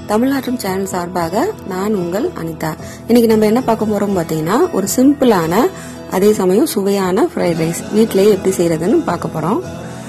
தமிழ்நாட்டும் channel சார்பாக நான் உங்கள் அனிதா இன்னைக்கு நம்ம என்ன பார்க்க போறோம் பார்த்தீங்கன்னா ஒரு சிம்பிளான அதே சமயம் சுவையான ஃப்ரைட் ரைஸ் வீட்டிலேயே எப்படி செய்யறதுன்னு பார்க்க போறோம்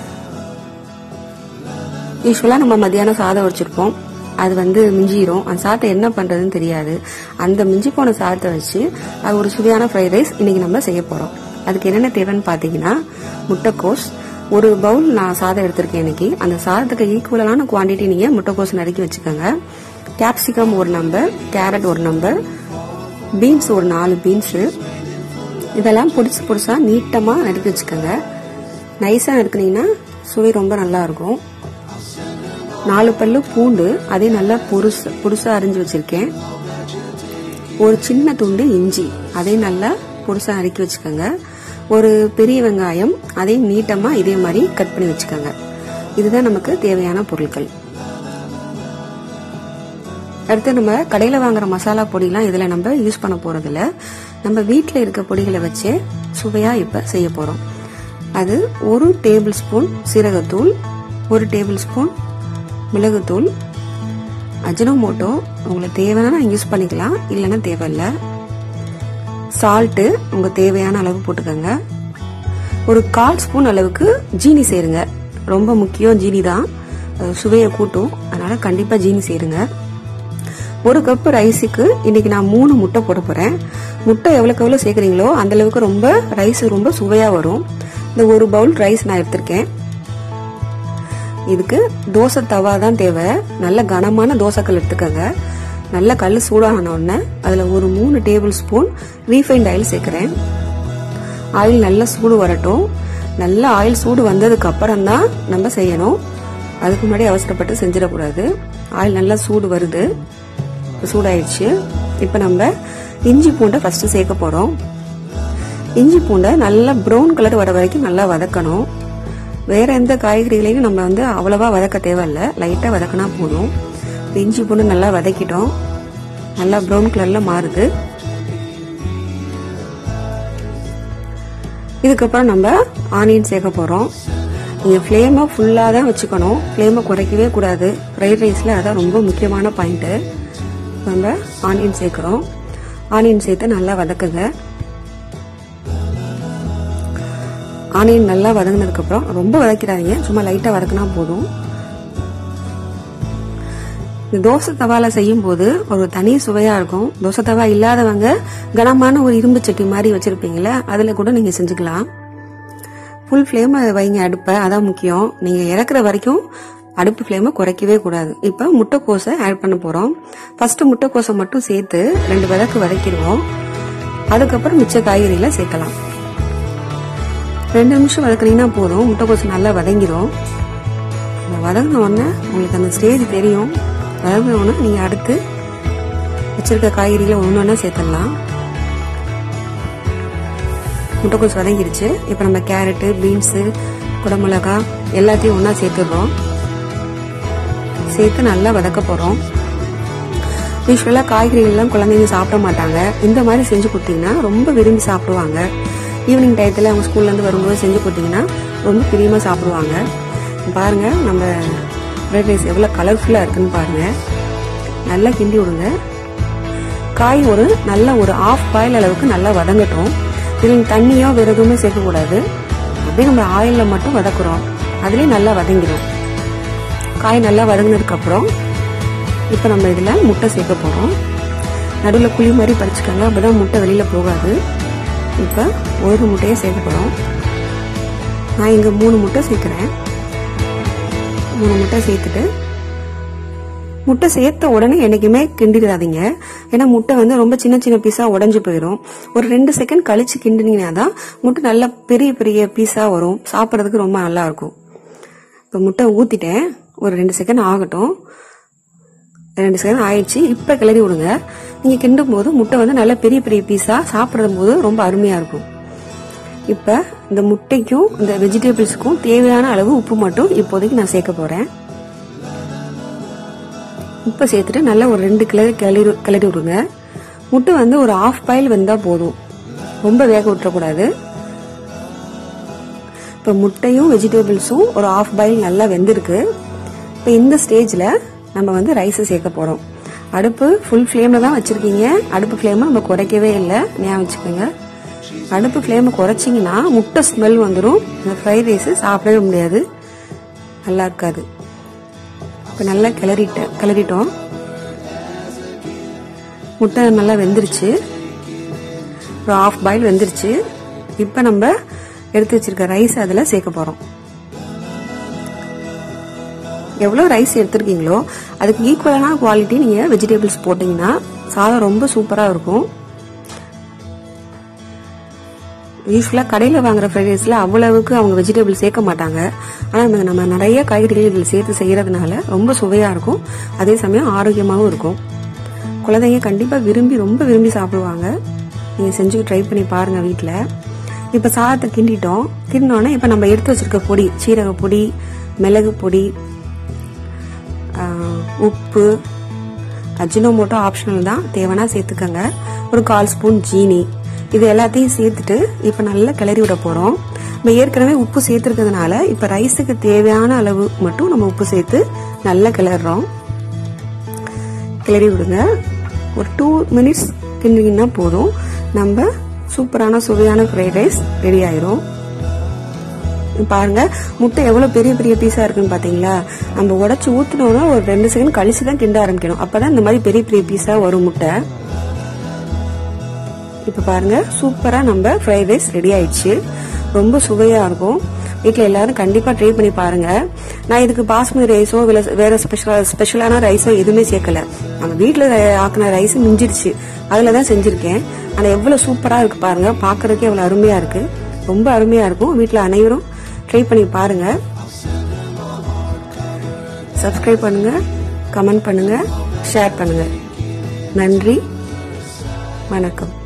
யூஸ்வலாக நம்ம மத்தியானம் சாதம் வச்சிருப்போம் அது வந்து மிஞ்சிரும் அந்த சாதத்தை என்ன பண்றதுன்னு தெரியாது அந்த மிஞ்சி போன சாதத்தை வச்சு அது ஒரு சுவையான ஃப்ரைட் ரைஸ் இன்னைக்கு நம்ம செய்ய போறோம் அதுக்கு என்னென்ன தேவைன்னு பார்த்தீங்கன்னா முட்டைக்கோஸ் ஒரு பவுல் நான் சாதம் எடுத்திருக்கேன் இன்னைக்கு அந்த சாதத்துக்கு ஈக்குவலான குவாண்டிட்டி நீங்க முட்டைக்கோஸ் நறுக்கி வச்சுக்கோங்க கேப்சிகம் ஒரு நம்பர் கேரட் ஒரு நம்பர் பீன்ஸ் ஒரு நாலு பீன்ஸு இதெல்லாம் பொடிசு பொடிசா நீட்டமா நறுக்கி வச்சுக்கோங்க நைஸா நறுக்குனீங்கன்னா சுவை ரொம்ப நல்லா இருக்கும் நாலு பல்லு பூண்டு அதே நல்லா பொருசு பொடிசா அரிஞ்சு வச்சிருக்கேன் ஒரு சின்ன துண்டு இஞ்சி அதே நல்லா பொடிசா நறுக்கி வச்சுக்கோங்க ஒரு பெரிய வெங்காயம் அதையும் நீட்டமா இதே மாதிரி கட் பண்ணி வச்சுக்கோங்க இதுதான் நமக்கு தேவையான பொருட்கள் அடுத்து நம்ம கடையில் வாங்குற மசாலா பொடிலாம் இதில் நம்ம யூஸ் பண்ண போறதில்ல நம்ம வீட்டில் இருக்க பொடிகளை வச்சே சுவையா இப்ப செய்ய போறோம் அது ஒரு டேபிள் ஸ்பூன் சீரகத்தூள் ஒரு டேபிள் ஸ்பூன் மிளகுத்தூள் அஜினோமோட்டோ உங்களுக்கு தேவைன்னா யூஸ் பண்ணிக்கலாம் இல்லைன்னா தேவையில்லை சால்ட்டு உங்க தேவையான அளவு போட்டுக்கோங்க ஒரு கால் ஸ்பூன் அளவுக்கு ஜீனி சேருங்க ரொம்ப முக்கியம் ஜீனி தான் அது சுவையை கூட்டும் அதனால கண்டிப்பா ஜீனி சேருங்க ஒரு கப் ரைஸுக்கு இன்னைக்கு நான் மூணு முட்டை போட போறேன் முட்டை எவ்வளவுக்கு எவ்வளவு சேர்க்குறீங்களோ அந்த அளவுக்கு ரொம்ப ரைஸ் ரொம்ப சுவையா வரும் இந்த ஒரு பவுல் ரைஸ் நான் எடுத்திருக்கேன் இதுக்கு தோசை தவா தான் தேவை நல்ல கனமான தோசைக்கல் எடுத்துக்கோங்க நல்ல கல் சூடான உடனே அதுல ஒரு மூணு டேபிள் ஸ்பூன் ரீஃபைண்ட் ஆயில் சேர்க்கிறேன் ஆயில் நல்லா சூடு வரட்டும் நல்ல ஆயில் சூடு வந்ததுக்கு அப்புறம் தான் நம்ம செய்யணும் அதுக்கு முன்னாடி அவசரப்பட்டு செஞ்சிடக்கூடாது ஆயில் நல்லா சூடு வருது சூடாயிடுச்சு இப்போ நம்ம இஞ்சி பூண்டை ஃபர்ஸ்ட் சேர்க்க போறோம் இஞ்சி பூண்டை நல்லா ப்ரௌன் கலர் வர வரைக்கும் நல்லா வதக்கணும் வேற எந்த காய்கறிகளையும் நம்ம வந்து அவ்வளவா வதக்க தேவையில்ல லைட்டா வதக்கினா போதும் இஞ்சி பூண்டு நல்லா வதக்கிட்டோம் நல்லா ப்ரௌன் கலர்ல மாறுது இதுக்கப்புறம் நம்ம ஆனியன் சேர்க்க போறோம் நீங்க ஃப்ளேமை ஃபுல்லா தான் வச்சுக்கணும் ஃப்ளேமை குறைக்கவே கூடாது ஃப்ரைட் ரைஸ்ல அதான் ரொம்ப முக்கியமான பாயிண்ட் நம்ம ஆனியன் சேர்க்கிறோம் ஆனியன் சேர்த்து நல்லா வதக்குங்க ஆனியன் நல்லா வதங்கினதுக்கு அப்புறம் ரொம்ப வதக்கிடாதீங்க சும்மா லைட்டா வதக்கினா போதும் இந்த தோசை தவால செய்யும் போது ஒரு தனி சுவையா இருக்கும் தோசை தவா இல்லாதவங்க கனமான ஒரு இரும்பு சட்டி மாதிரி வச்சிருப்பீங்களே அதுல கூட நீங்க செஞ்சுக்கலாம் ஃபுல் ஃப்ளேம் வைங்க அடுப்பை அதான் முக்கியம் நீங்க இறக்குற வரைக்கும் அடுப்பு ஃப்ளேமை குறைக்கவே கூடாது இப்போ முட்டைக்கோசை ஆட் பண்ண போறோம் ஃபர்ஸ்ட் முட்டைக்கோசை மட்டும் சேர்த்து ரெண்டு வதக்கு வதக்கிடுவோம் அதுக்கப்புறம் மிச்ச காய்கறிகளை சேர்க்கலாம் ரெண்டு நிமிஷம் வதக்குனீங்கன்னா போதும் முட்டைக்கோசு நல்லா வதங்கிடும் வதங்கின உடனே உங்களுக்கு அந்த ஸ்டேஜ் தெரியும் வதங்கின உடனே நீங்கள் அடுத்து வச்சிருக்க காய்கறிகளை ஒன்று ஒன்றா சேர்த்துடலாம் முட்டைக்கோசு வதங்கிருச்சு இப்போ நம்ம கேரட்டு பீன்ஸு குடமிளகா எல்லாத்தையும் ஒன்றா சேர்த்துடுறோம் சேர்த்து நல்லா வதக்க போகிறோம் யூஸ்வலாக காய்கறிகள்லாம் குழந்தைங்க சாப்பிட மாட்டாங்க இந்த மாதிரி செஞ்சு கொடுத்தீங்கன்னா ரொம்ப விரும்பி சாப்பிடுவாங்க ஈவினிங் டயத்தில் அவங்க ஸ்கூல்லேருந்து வரும்போது செஞ்சு கொடுத்தீங்கன்னா ரொம்ப பிரியமாக சாப்பிடுவாங்க பாருங்க நம்ம ஃப்ரைட் ரைஸ் எவ்வளோ கலர்ஃபுல்லாக இருக்குன்னு பாருங்க நல்லா கிண்டி விடுங்க காய் ஒரு நல்ல ஒரு ஆஃப் பாயில் அளவுக்கு நல்லா வதங்கட்டும் இதில் தண்ணியோ வேற எதுவுமே சேர்க்கக்கூடாது அப்படியே நம்ம ஆயிலில் மட்டும் வதக்குறோம் அதுலேயே நல்லா வதங்கிடும் காய் நல்லா வதங்கினதுக்கு அப்புறம் இப்போ நம்ம இதில் முட்டை சேர்க்க போகிறோம் நடுவில் குழி மாதிரி பறிச்சுக்கோங்க அப்பதான் முட்டை வெளியில் போகாது இப்போ ஒரு முட்டையை சேர்க்க போகிறோம் நான் இங்கே மூணு முட்டை சேர்க்குறேன் மூணு முட்டை சேர்த்துட்டு முட்டை சேர்த்த உடனே என்னைக்குமே கிண்டிடாதீங்க ஏன்னா முட்டை வந்து ரொம்ப சின்ன சின்ன பீஸா உடஞ்சு போயிடும் ஒரு ரெண்டு செகண்ட் கழிச்சு கிண்டினீங்கன்னா தான் முட்டை நல்லா பெரிய பெரிய பீஸா வரும் சாப்பிட்றதுக்கு ரொம்ப நல்லா இருக்கும் இப்போ முட்டை ஊத்திட்டேன் ஒரு ரெண்டு செகண்ட் ஆகட்டும் ரெண்டு செகண்ட் ஆயிடுச்சு இப்போ கிளறி விடுங்க நீங்க கிண்டும் போது முட்டை வந்து நல்ல பெரிய பெரிய பீஸா சாப்பிடும் போது ரொம்ப அருமையா இருக்கும் இப்ப இந்த முட்டைக்கும் இந்த வெஜிடபிள்ஸுக்கும் தேவையான அளவு உப்பு மட்டும் இப்போதைக்கு நான் சேர்க்க போறேன் உப்பை சேர்த்துட்டு நல்லா ஒரு ரெண்டு கிளறி கிளறி கிளறி விடுங்க முட்டை வந்து ஒரு ஆஃப் பாயில் வந்தா போதும் ரொம்ப வேக விட்டுறக்கூடாது இப்போ முட்டையும் வெஜிடபிள்ஸும் ஒரு ஆஃப் பாயில் நல்லா வெந்திருக்கு இப்போ இந்த ஸ்டேஜில் நம்ம வந்து ரைஸை சேர்க்க போகிறோம் அடுப்பு ஃபுல் ஃப்ளேமில் தான் வச்சுருக்கீங்க அடுப்பு ஃப்ளேமை நம்ம குறைக்கவே இல்லை ஞாபகம் வச்சுக்கோங்க அடுப்பு ஃப்ளேமை குறைச்சிங்கன்னா முட்டை ஸ்மெல் வந்துடும் இந்த ஃப்ரைட் ரைஸு சாப்பிடவே முடியாது நல்லா இருக்காது இப்போ நல்லா கிளறிட்டேன் கிளறிட்டோம் முட்டை நல்லா வெந்துருச்சு ஒரு ஆஃப் பாயில் வெந்துருச்சு இப்போ நம்ம எடுத்து வச்சிருக்க ரைஸ் அதில் சேர்க்க போகிறோம் எவ்வளோ ரைஸ் எடுத்திருக்கீங்களோ அதுக்கு ஈக்குவலான குவாலிட்டி நீங்கள் வெஜிடபிள்ஸ் போட்டிங்கன்னா சாதம் ரொம்ப சூப்பராக இருக்கும் யூஸ்வலாக கடையில் வாங்குற ஃப்ரைட் ரைஸில் அவ்வளவுக்கு அவங்க வெஜிடபிள் சேர்க்க மாட்டாங்க ஆனால் நம்ம நிறைய காய்கறிகள் இதில் சேர்த்து செய்கிறதுனால ரொம்ப சுவையாக இருக்கும் அதே சமயம் ஆரோக்கியமாகவும் இருக்கும் குழந்தைங்க கண்டிப்பாக விரும்பி ரொம்ப விரும்பி சாப்பிடுவாங்க நீங்கள் செஞ்சு ட்ரை பண்ணி பாருங்கள் வீட்டில் இப்போ சாதத்தை கிண்டிட்டோம் கிண்டினோடனே இப்போ நம்ம எடுத்து வச்சிருக்க பொடி சீரக பொடி மிளகு பொடி உப்பு அஜினோமோட்டோ ஆப்ஷனல் தான் தேவைன்னா சேர்த்துக்கங்க ஒரு கால் ஸ்பூன் ஜீனி இது எல்லாத்தையும் சேர்த்துட்டு இப்போ நல்லா கிளறி விட போகிறோம் நம்ம ஏற்கனவே உப்பு சேர்த்துருக்கிறதுனால இப்போ ரைஸுக்கு தேவையான அளவு மட்டும் நம்ம உப்பு சேர்த்து நல்லா கிளறோம் கிளறி விடுங்க ஒரு டூ மினிட்ஸ் கிண்டிங்கன்னா போதும் நம்ம சூப்பரான சுவையான ஃப்ரைட் ரைஸ் ரெடி ஆயிரும் பாருங்க முட்டை எவ்வளவு பெரிய பெரிய பீஸா இருக்குன்னு பாத்தீங்களா நம்ம உடச்சு ஊத்தினோம்னா ஒரு ரெண்டு செகண்ட் கழிச்சு தான் கிண்ட ஆரம்பிக்கணும் அப்பதான் இந்த மாதிரி பெரிய பெரிய பீஸா வரும் முட்டை இப்ப பாருங்க சூப்பரா நம்ம ஃப்ரைட் ரைஸ் ரெடி ஆயிடுச்சு ரொம்ப சுவையா இருக்கும் வீட்டில் எல்லாரும் கண்டிப்பா ட்ரை பண்ணி பாருங்க நான் இதுக்கு பாஸ்மதி ரைஸோ இல்ல வேற ஸ்பெஷல் ஸ்பெஷலான ரைஸோ எதுவுமே சேர்க்கல நம்ம வீட்டில் ஆக்கின ரைஸ் மிஞ்சிருச்சு அதில் தான் செஞ்சிருக்கேன் ஆனால் எவ்வளவு சூப்பரா இருக்கு பாருங்க பார்க்கறதுக்கே எவ்வளவு அருமையா இருக்கு ரொம்ப அருமையா இருக்கும் வீட்டில் அனைவரும் ட்ரை பண்ணி பாருங்க சப்ஸ்கிரைப் பண்ணுங்க கமெண்ட் பண்ணுங்க ஷேர் பண்ணுங்க நன்றி வணக்கம்